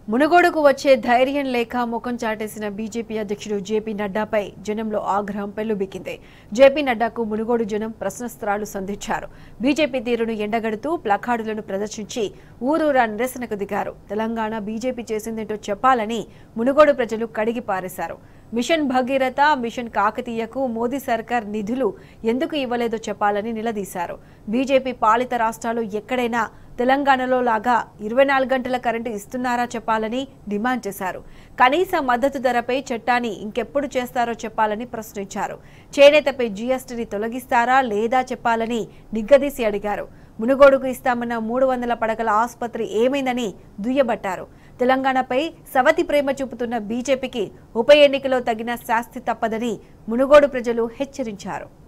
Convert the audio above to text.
మునుగోడుకు వచ్చే ధైర్యం లేక ముఖం చాటేసిన బీజేపీ అధ్యక్షుడు జేపీ నడ్డాపై జనంలో ఆగ్రహం పెల్లుబిక్కింది జేపీ నడ్డాకు మునుగోడు జనం ప్రశ్నస్త్రాలు సంధించారు బీజేపీ తీరును ఎండగడుతూ ప్లకార్డులను ప్రదర్శించి ఊరూరా నిరసనకు దిగారు తెలంగాణ బీజేపీ చేసిందేంటో చెప్పాలని మునుగోడు ప్రజలు కడిగి పారేశారు మిషన్ భగీరథ మిషన్ కాకతీయకు మోదీ సర్కార్ నిధులు ఎందుకు ఇవ్వలేదో చెప్పాలని నిలదీశారు బీజేపీ పాలిత రాష్ట్రాలు ఎక్కడైనా తెలంగాణలో లాగా ఇరవై నాలుగు గంటల కరెంటు ఇస్తున్నారా చెప్పాలని డిమాండ్ చేశారు కనీస మద్దతు ధరపై చట్టాన్ని ఇంకెప్పుడు చేస్తారో చెప్పాలని ప్రశ్నించారు చేనేతపై జీఎస్టీని తొలగిస్తారా లేదా చెప్పాలని నిగ్గదీసి అడిగారు మునుగోడుకు ఇస్తామన్న మూడు వందల పడకల ఆసుపత్రి ఏమైందని దుయ్యబట్టారు తెలంగాణపై సవతి ప్రేమ చూపుతున్న బీజేపీకి ఉప ఎన్నికలో తగిన శాస్తి తప్పదని మునుగోడు ప్రజలు హెచ్చరించారు